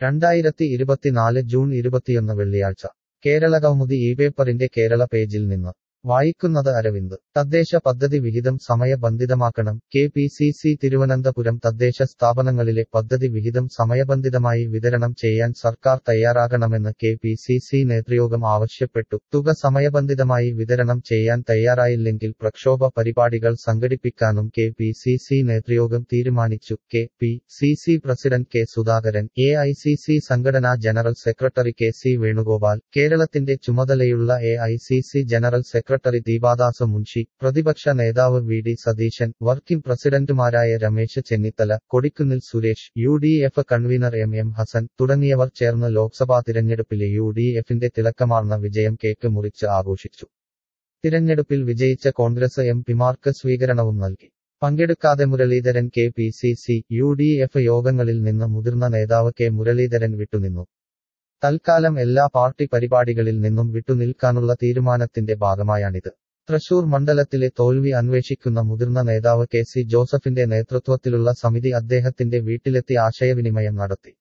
രണ്ടായിരത്തി ഇരുപത്തിനാല് ജൂൺ ഇരുപത്തിയൊന്ന് വെള്ളിയാഴ്ച കേരള കൗമുദി ഈ പേപ്പറിന്റെ കേരള പേജിൽ നിന്ന് വായിക്കുന്നത് അരവിന്ദ് തദ്ദേശ പദ്ധതി വിഹിതം സമയബന്ധിതമാക്കണം K P C C Thiruvananthapuram തദ്ദേശ സ്ഥാപനങ്ങളിലെ പദ്ധതി വിഹിതം സമയബന്ധിതമായി വിതരണം ചെയ്യാൻ സർക്കാർ തയ്യാറാകണമെന്ന് കെ പി സി സി നേതൃയോഗം ആവശ്യപ്പെട്ടു തുക സമയബന്ധിതമായി വിതരണം ചെയ്യാൻ തയ്യാറായില്ലെങ്കിൽ പ്രക്ഷോഭ പരിപാടികൾ സംഘടിപ്പിക്കാനും കെ പി സി സി നേതൃയോഗം തീരുമാനിച്ചു K P C C president K Sudhakaran A I C C സംഘടനാ general secretary K C Venugopal കേരളത്തിന്റെ ചുമതലയുള്ള A I C C general secretary Deepa Das Munshi പ്രതിപക്ഷ നേതാവ് വി ഡി സതീശൻ വർക്കിംഗ് പ്രസിഡന്റുമാരായ Ramesh Chennithala Kodikunnil Suresh U D F convener M M Hassan തുടങ്ങിയവർ ചേർന്ന് ലോക്സഭാ തിരഞ്ഞെടുപ്പിലെ യു ഡി എഫിന്റെ തിളക്കമാർന്ന വിജയം കേക്ക് മുറിച്ച് ആഘോഷിച്ചു തിരഞ്ഞെടുപ്പിൽ വിജയിച്ച കോൺഗ്രസ് എം പിമാർക്ക് സ്വീകരണവും നൽകി പങ്കെടുക്കാതെ Muraleedharan K P C C U D F യോഗങ്ങളിൽ നിന്ന് മുതിർന്ന നേതാവ് കെ മുരളീധരൻ വിട്ടുനിന്നു തൽക്കാലം എല്ലാ പാർട്ടി പരിപാടികളിൽ നിന്നും വിട്ടുനിൽക്കാനുള്ള തീരുമാനത്തിന്റെ ഭാഗമായാണിത് തൃശൂർ മണ്ഡലത്തിലെ തോൽവി അന്വേഷിക്കുന്ന മുതിർന്ന നേതാവ് കെ സി ജോസഫിന്റെ നേതൃത്വത്തിലുള്ള സമിതി അദ്ദേഹത്തിന്റെ വീട്ടിലെത്തി ആശയവിനിമയം നടത്തി